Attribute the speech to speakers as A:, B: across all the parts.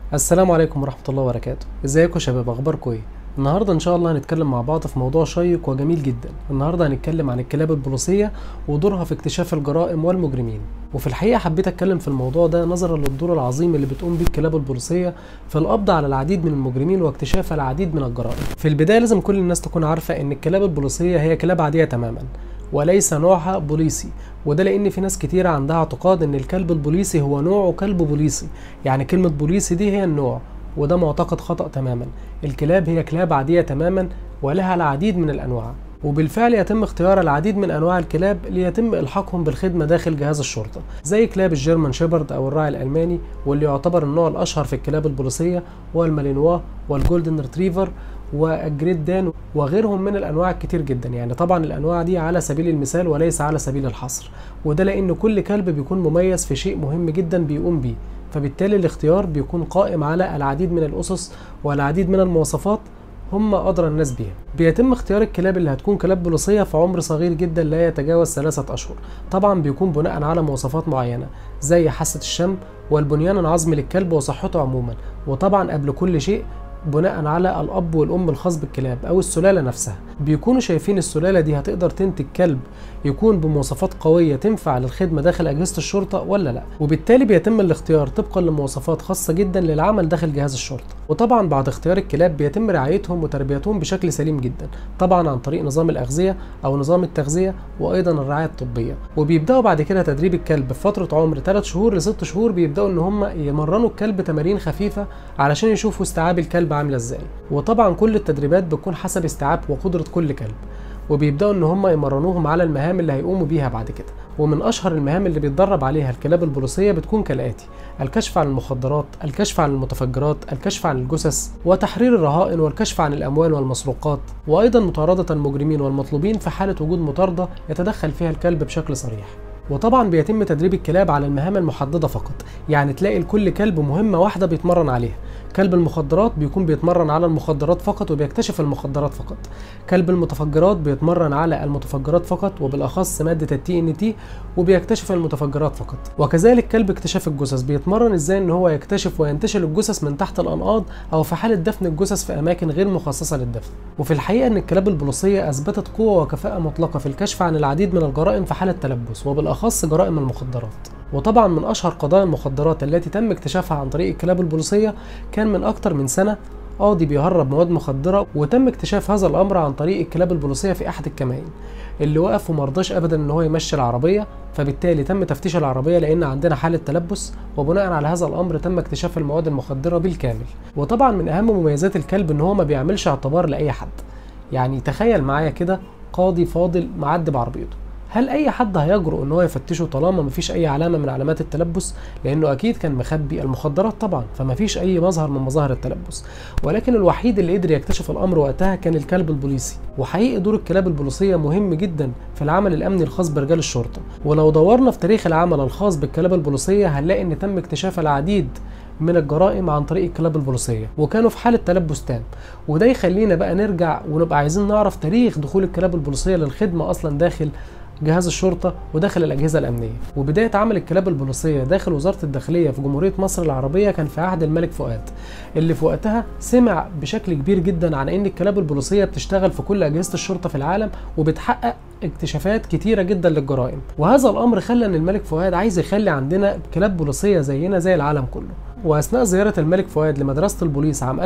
A: السلام عليكم ورحمة الله وبركاته ازيكم يا شباب اخباركم ايه النهارده ان شاء الله هنتكلم مع بعض في موضوع شيق وجميل جدا النهارده هنتكلم عن الكلاب البوليسية ودورها في اكتشاف الجرائم والمجرمين وفي الحقيقة حبيت اتكلم في الموضوع ده نظرا للدور العظيم اللي بتقوم بيه الكلاب البوليسية في القبض على العديد من المجرمين واكتشاف العديد من الجرائم في البداية لازم كل الناس تكون عارفة ان الكلاب البوليسية هي كلاب عادية تماما وليس نوعها بوليسي وده لان في ناس كتيرة عندها اعتقاد ان الكلب البوليسي هو نوعه كلب بوليسي يعني كلمة بوليسي دي هي النوع وده معتقد خطأ تماما الكلاب هي كلاب عادية تماما ولها العديد من الأنواع وبالفعل يتم اختيار العديد من انواع الكلاب ليتم الحاقهم بالخدمه داخل جهاز الشرطه زي كلاب الجيرمان شيبرد او الراعي الالماني واللي يعتبر النوع الاشهر في الكلاب البوليسيه والمالينوا والجولدن ريتريفر والجريت دان وغيرهم من الانواع الكتير جدا يعني طبعا الانواع دي على سبيل المثال وليس على سبيل الحصر وده لان كل كلب بيكون مميز في شيء مهم جدا بيقوم بيه فبالتالي الاختيار بيكون قائم على العديد من الاسس والعديد من المواصفات هم أدرى الناس بيها بيتم اختيار الكلاب اللي هتكون كلاب بوليسية في عمر صغير جدا لا يتجاوز ثلاثة أشهر طبعا بيكون بناء على مواصفات معينة زي حاسة الشم والبنيان العظمي للكلب وصحته عموما وطبعا قبل كل شيء بناء على الاب والام الخاص بالكلاب او السلاله نفسها بيكونوا شايفين السلاله دي هتقدر تنتج كلب يكون بمواصفات قويه تنفع للخدمه داخل اجهزه الشرطه ولا لا وبالتالي بيتم الاختيار طبقا لمواصفات خاصه جدا للعمل داخل جهاز الشرطه وطبعا بعد اختيار الكلاب بيتم رعايتهم وتربيتهم بشكل سليم جدا طبعا عن طريق نظام الاغذيه او نظام التغذيه وايضا الرعايه الطبيه وبيبداوا بعد كده تدريب الكلب في فتره عمر 3 شهور ل 6 شهور بيبداوا ان هم يمرنوا الكلب تمارين خفيفه علشان يشوفوا استيعاب الكلب عامله ازاي وطبعا كل التدريبات بتكون حسب استيعاب وقدره كل كلب وبيبداوا ان هم يمرنوهم على المهام اللي هيقوموا بيها بعد كده ومن اشهر المهام اللي بيتدرب عليها الكلاب البوليسيه بتكون كالاتي الكشف عن المخدرات الكشف عن المتفجرات الكشف عن الجثث وتحرير الرهائن والكشف عن الاموال والمسروقات وايضا مطارده المجرمين والمطلوبين في حاله وجود مطارده يتدخل فيها الكلب بشكل صريح وطبعا بيتم تدريب الكلاب على المهام المحددة فقط يعني تلاقي لكل كلب مهمة واحدة بيتمرن عليها كلب المخدرات بيكون بيتمرن على المخدرات فقط وبيكتشف المخدرات فقط كلب المتفجرات بيتمرن على المتفجرات فقط وبالاخص ماده التي ان تي وبيكتشف المتفجرات فقط وكذلك كلب اكتشاف الجثث بيتمرن ازاي ان هو يكتشف وينتشل الجثث من تحت الانقاض او في حاله دفن الجثث في اماكن غير مخصصه للدفن وفي الحقيقه ان الكلاب البوليسيه اثبتت قوه وكفاءه مطلقه في الكشف عن العديد من الجرائم في حاله تلبس وبالاخص جرائم المخدرات وطبعا من اشهر قضايا المخدرات التي تم اكتشافها عن طريق الكلاب البوليسيه كان من اكتر من سنه قاضي بيهرب مواد مخدره وتم اكتشاف هذا الامر عن طريق الكلاب البوليسيه في احد الكمائن اللي وقف ومرضاش ابدا ان هو يمشي العربيه فبالتالي تم تفتيش العربيه لان عندنا حاله تلبس وبناء على هذا الامر تم اكتشاف المواد المخدره بالكامل وطبعا من اهم مميزات الكلب ان هو ما بيعملش اعتبار لاي حد يعني تخيل معايا كده قاضي فاضل معدي بعربيته هل اي حد هيجرؤ ان هو يفتشه طالما مفيش اي علامه من علامات التلبس لانه اكيد كان مخبي المخدرات طبعا فمفيش اي مظهر من مظاهر التلبس ولكن الوحيد اللي قدر يكتشف الامر وقتها كان الكلب البوليسي وحقيقي دور الكلاب البوليسيه مهم جدا في العمل الامني الخاص برجال الشرطه ولو دورنا في تاريخ العمل الخاص بالكلاب البوليسيه هنلاقي ان تم اكتشاف العديد من الجرائم عن طريق الكلاب البوليسيه وكانوا في حاله تلبس تام وده يخلينا بقى نرجع ونبقى عايزين نعرف تاريخ دخول الكلاب البوليسيه للخدمه اصلا داخل جهاز الشرطة وداخل الأجهزة الأمنية وبداية عمل الكلاب البوليسية داخل وزارة الداخلية في جمهورية مصر العربية كان في عهد الملك فؤاد اللي في وقتها سمع بشكل كبير جدا عن أن الكلاب البوليسية بتشتغل في كل أجهزة الشرطة في العالم وبتحقق اكتشافات كتيرة جدا للجرائم وهذا الأمر خلى أن الملك فؤاد عايز يخلي عندنا كلاب بوليسية زينا زي العالم كله واثناء زياره الملك فؤاد لمدرسه البوليس عام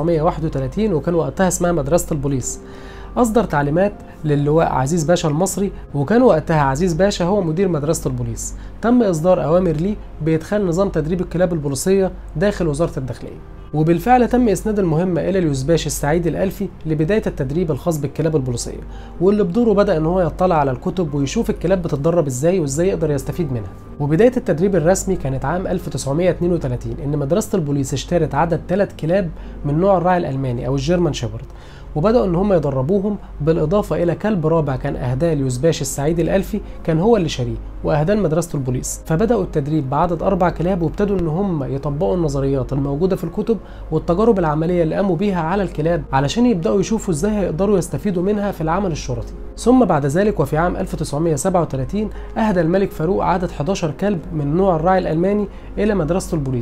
A: 1931 وكان وقتها اسمها مدرسه البوليس أصدر تعليمات للواء عزيز باشا المصري وكان وقتها عزيز باشا هو مدير مدرسة البوليس تم إصدار أوامر ليه بإدخال نظام تدريب الكلاب البوليسية داخل وزارة الداخلية وبالفعل تم إسناد المهمة إلى اليوزباش السعيد الألفي لبداية التدريب الخاص بالكلاب البوليسية واللي بدوره بدأ إن هو يطلع على الكتب ويشوف الكلاب بتتدرب إزاي وإزاي يقدر يستفيد منها وبداية التدريب الرسمي كانت عام 1932 إن مدرسة البوليس اشترت عدد ثلاث كلاب من نوع الراعي الألماني أو الجيرمان شيبرد وبدأوا إن هم يدربوهم بالإضافة إلى كلب رابع كان أهداه اليوزباش السعيد الألفي كان هو اللي شاريه وأهداه مدرسة البوليس فبدأوا التدريب بعدد أربع كلاب وابتدوا إن هم يطبقوا النظريات الموجودة في الكتب والتجارب العملية اللي قاموا بيها على الكلاب علشان يبدأوا يشوفوا إزاي هيقدروا يستفيدوا منها في العمل الشرطي ثم بعد ذلك وفي عام 1937 أهدى الملك فاروق عدد 11 كلب من نوع الراعي الألماني إلى مدرسة البوليس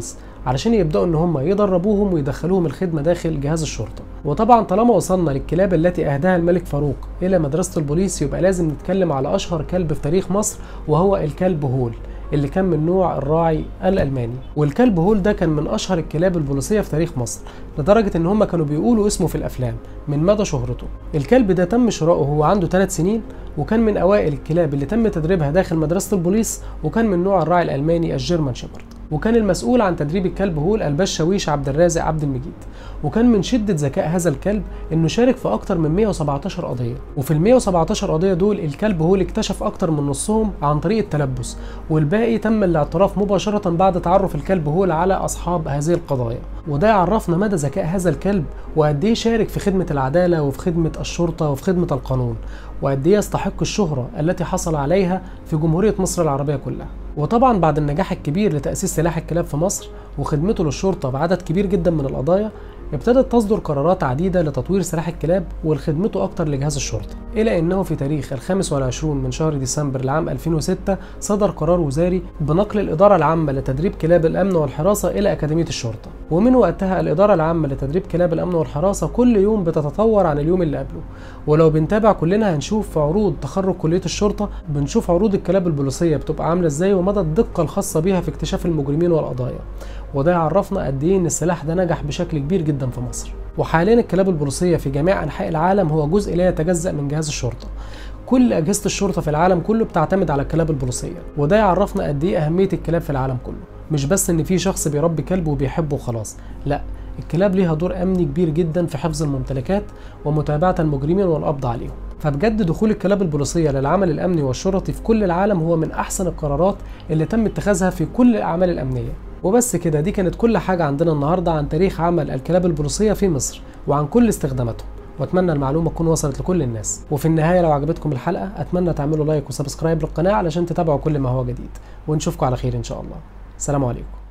A: علشان يبداوا ان هم يدربوهم ويدخلوهم الخدمه داخل جهاز الشرطه وطبعا طالما وصلنا للكلاب التي اهداها الملك فاروق الى مدرسه البوليس يبقى لازم نتكلم على اشهر كلب في تاريخ مصر وهو الكلب هول اللي كان من نوع الراعي الالماني والكلب هول ده كان من اشهر الكلاب البوليسيه في تاريخ مصر لدرجه ان هم كانوا بيقولوا اسمه في الافلام من مدى شهرته الكلب ده تم شراؤه وهو عنده 3 سنين وكان من اوائل الكلاب اللي تم تدريبها داخل مدرسه البوليس وكان من نوع الراعي الالماني الجيرمان شيبرد وكان المسؤول عن تدريب الكلب هول الباشاويش عبد الرازق عبد المجيد وكان من شدة ذكاء هذا الكلب انه شارك في اكتر من 117 قضية وفي ال 117 قضية دول الكلب هول اكتشف اكتر من نصهم عن طريق التلبس والباقي تم الاعتراف مباشرة بعد تعرف الكلب هول على اصحاب هذه القضايا وده يعرفنا مدى ذكاء هذا الكلب وقد ايه شارك في خدمة العدالة وفي خدمة الشرطة وفي خدمة القانون وقد ايه يستحق الشهرة التي حصل عليها في جمهورية مصر العربية كلها وطبعا بعد النجاح الكبير لتأسيس سلاح الكلاب في مصر وخدمته للشرطة بعدد كبير جدا من القضايا ابتدت تصدر قرارات عديدة لتطوير سلاح الكلاب ولخدمته أكتر لجهاز الشرطة إلى أنه في تاريخ الخامس والعشرون من شهر ديسمبر لعام 2006 صدر قرار وزاري بنقل الإدارة العامة لتدريب كلاب الأمن والحراسة إلى أكاديمية الشرطة ومن وقتها الإدارة العامة لتدريب كلاب الأمن والحراسة كل يوم بتتطور عن اليوم اللي قبله ولو بنتابع كلنا هنشوف في عروض تخرج كلية الشرطة بنشوف عروض الكلاب البوليسية بتبقى عاملة ازاي ومدى الدقة الخاصة بيها في اكتشاف المجرمين والقضايا وده يعرفنا قد ايه ان السلاح ده نجح بشكل كبير جدا في مصر وحاليا الكلاب البوليسيه في جميع انحاء العالم هو جزء لا يتجزا من جهاز الشرطه كل اجهزه الشرطه في العالم كله بتعتمد على الكلاب البوليسيه وده يعرفنا قد ايه اهميه الكلاب في العالم كله مش بس ان في شخص بيربي كلب وبيحبه وخلاص لا الكلاب ليها دور امني كبير جدا في حفظ الممتلكات ومتابعه المجرمين والقبض عليهم فبجد دخول الكلاب البوليسيه للعمل الامني والشرطي في كل العالم هو من احسن القرارات اللي تم اتخاذها في كل الاعمال الامنيه وبس كده دي كانت كل حاجة عندنا النهاردة عن تاريخ عمل الكلاب البوليسية في مصر وعن كل استخداماتهم واتمنى المعلومة تكون وصلت لكل الناس وفي النهاية لو عجبتكم الحلقة اتمنى تعملوا لايك وسبسكرايب للقناة علشان تتابعوا كل ما هو جديد ونشوفكم على خير ان شاء الله سلام عليكم